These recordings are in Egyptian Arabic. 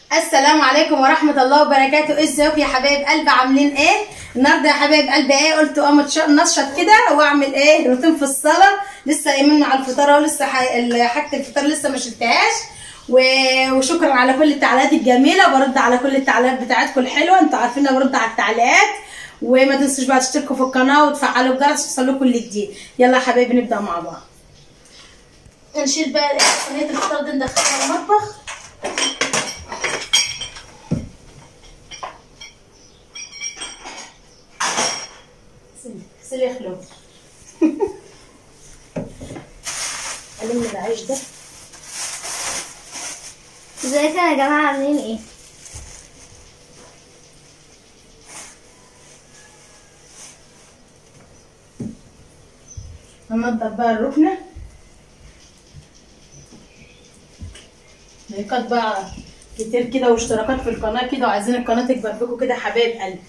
السلام عليكم ورحمة الله وبركاته ازيكم يا حبايب قلبي عاملين ايه النهارده يا حبايب قلبي ايه قلت اقوم أتش- نشط كده واعمل ايه روتين في الصلاة لسه قايمين على الفطار ولسه ح- ال- حاجة الفطار لسه ما شلتهاش و- وشكرا على كل التعليقات الجميلة برد على كل التعليقات بتاعتكم الحلوة انتوا عارفين انا برد على التعليقات وما تنسوش بقى تشتركوا في القناة وتفعلوا الجرس عشان يوصلكوا كل جديد يلا يا حبايبي نبدأ مع بعض نشيل بقى صينية الفطار دي ندخلها المطبخ سيلي يخلو ألم العيش ده ازيكم يا جماعة عاملين ايه؟ هننضف بقى الركنة لايكات بقى كتير كده واشتراكات في القناة كده وعايزين القناة تكبر بكم كده يا حبايب قلبي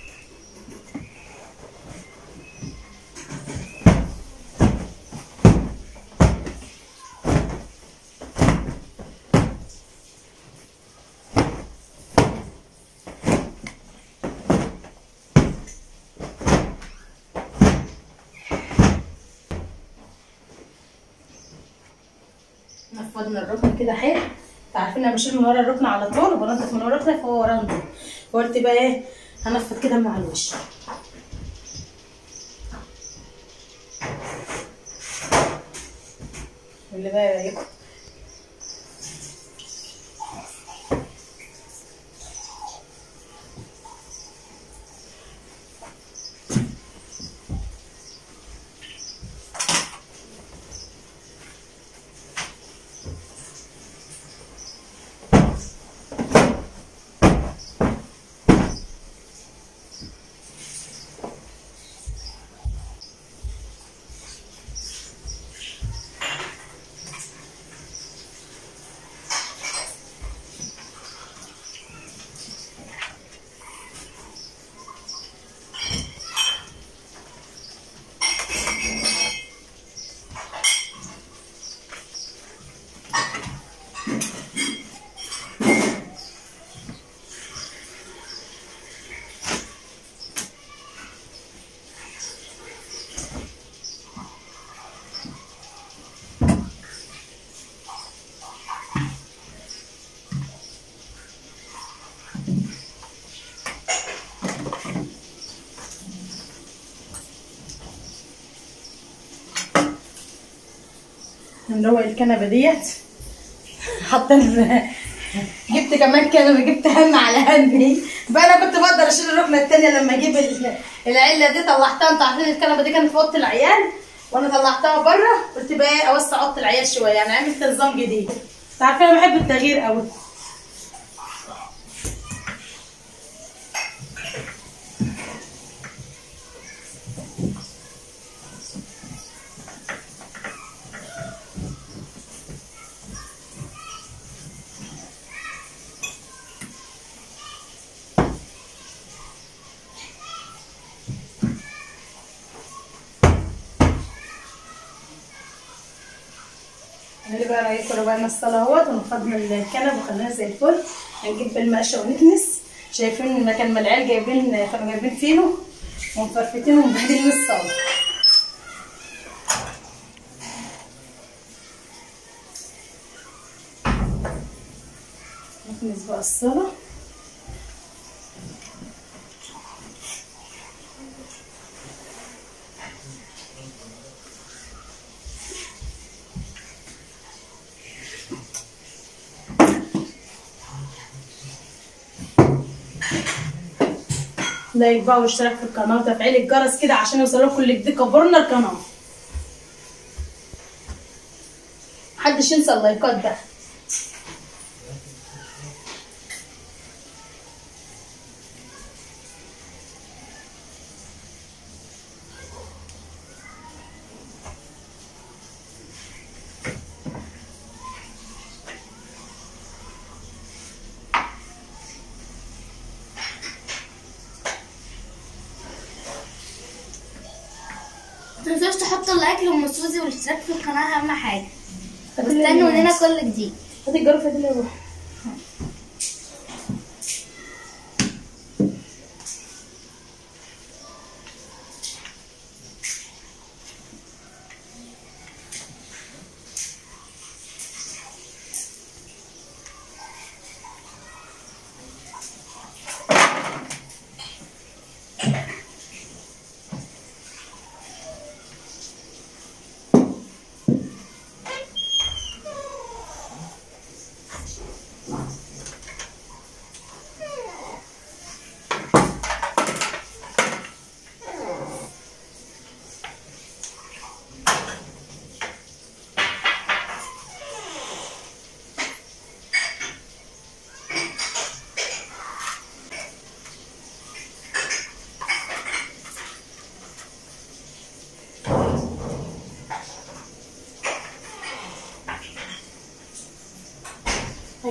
نفضنا الركن كده حلو انتوا عارفين انا بشيل من ورا الركن على طول وبنضف من ورا الركن فهو وراه نضيف فقلت بقى ايه هنفض كده مع الوش اللي بقى رايكم اللي هو الكنبه ديت حاطين جبت كمان كنبه جبت هم على همي بقى انا كنت بقدر اشيل الركنه التانيه لما اجيب ال- العله دي طلعتها انتوا عارفين الكنبه دي كانت في اوضه العيال وانا طلعتها بره قلت بقى ايه اوسع اوضه العيال شويه يعني عملت نظام جديد انتوا عارفين انا بحب التغيير قوي نعمل بقى رايكم ربعنا الصلاة اهوت ونفضنا الكنب وخلينا زي الفل هنجيب بالمقشة ونكنس شايفين المكان ما العيال جايبين كانوا جايبين فينه ومفرفتينه ومبهدلين الصالة نكنس بقى الصالة لايك بقى واشتراك في القناة وتفعيل الجرس كده عشان يوصلكم كل جديد كبرنا القناة محدش ينسى اللايكات بقى متنسوش تحطوا اللايك للمسوزي والاشتراك في القناة أهم حاجة هاتي لي واستنوا الناس. لنا كل جديد هاتي الجرافة دي اللي روح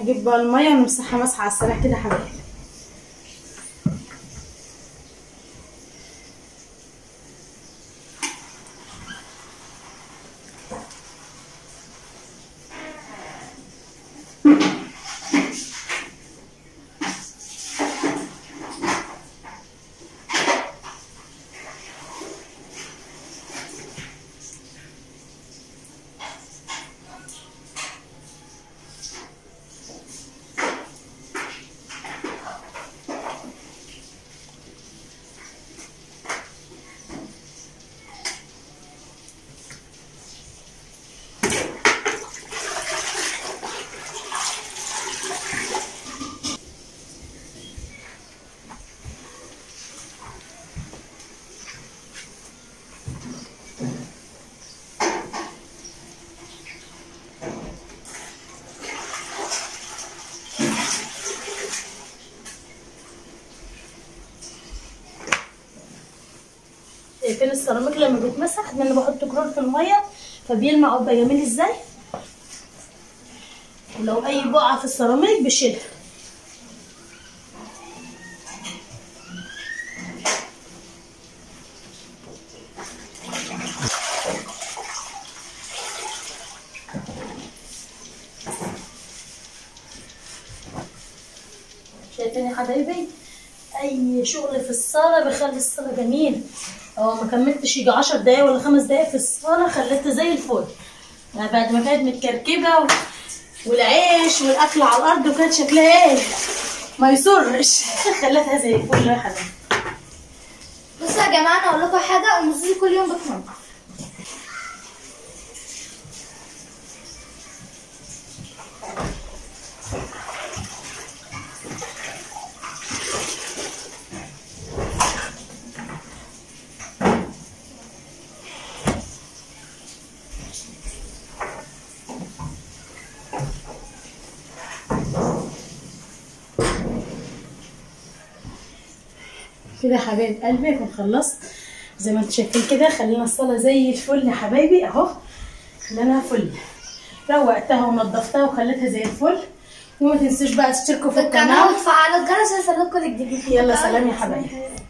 هجيب بقى الميه ونمسحها مسحه على السريع كده يا حبايبي شايفين السيراميك لما بيتمسح ان انا بحط كلور في الميه فبيلمع ويبقى جميل ازاي ولو اي بقعه في السيراميك بشيلها شايفين يا حبايبي اي شغل في الصاله بيخلي الصاله جميل اه ما كملتش يجي 10 دقايق ولا خمس دقايق في الصاله خليتها زي الفل يعني بعد ما كانت متكركبه و... والعيش والاكل على الارض وكان شكلها ايه ما يسرش خليتها زي الفل يا حبايبي بصوا يا جماعه انا اقول لكم حاجه ام سوزي كل يوم بتنضف كده يا حبايب قلبي اكون خلصت زي ما انتم شايفين كده خلينا الصاله زي الفل يا حبايبي اهو خليناها فل روقتها ونضفتها وخليتها زي الفل وما تنسوش بقى تشتركوا في القناه القناه وتفعلوا الجرس عشان يوصلكوا الجديد يلا سلام يا حبايبي